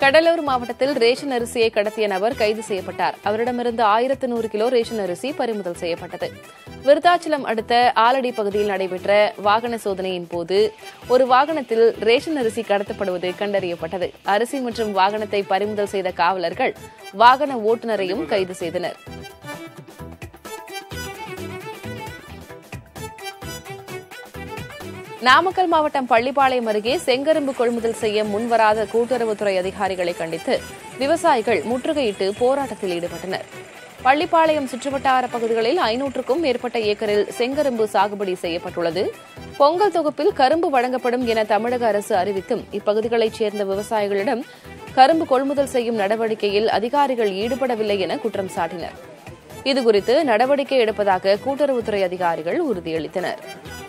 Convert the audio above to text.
கடலூர் மாவட்டத்தில் ரேஷன் அரிசியை கடத்திய நபர் கைது செய்யப்பட்டார் அவரிடமிருந்து ஆயிரத்து நூறு கிலோ ரேஷன் அரிசி பறிமுதல் செய்யப்பட்டது விருத்தாச்சலம் அடுத்த ஆலடி பகுதியில் நடைபெற்ற வாகன சோதனையின் போது ஒரு வாகனத்தில் ரேஷன் அரிசி கடத்தப்படுவது கண்டறியப்பட்டது அரிசி மற்றும் வாகனத்தை பறிமுதல் செய்த காவலர்கள் வாகன ஓட்டுநரையும் கைது செய்தனர் நாமக்கல் மாவட்டம் பள்ளிப்பாளையம் அருகே செங்கரும்பு கொள்முதல் செய்ய முன்வராத கூட்டுறவுத்துறை அதிகாரிகளை கண்டித்து விவசாயிகள் முற்றுகையிட்டு போராட்டத்தில் ஈடுபட்டனர் பள்ளிப்பாளையம் சுற்றுவட்டார பகுதிகளில் ஐநூற்றுக்கும் மேற்பட்ட ஏக்கரில் செங்கரும்பு சாகுபடி செய்யப்பட்டுள்ளது பொங்கல் தொகுப்பில் கரும்பு வழங்கப்படும் என தமிழக அரசு அறிவித்தும் இப்பகுதிகளைச் சேர்ந்த விவசாயிகளிடம் கரும்பு கொள்முதல் செய்யும் நடவடிக்கையில் அதிகாரிகள் ஈடுபடவில்லை என குற்றம் சாட்டினர் இதுகுறித்து நடவடிக்கை எடுப்பதாக கூட்டுறவுத்துறை அதிகாரிகள் உறுதியளித்தனர்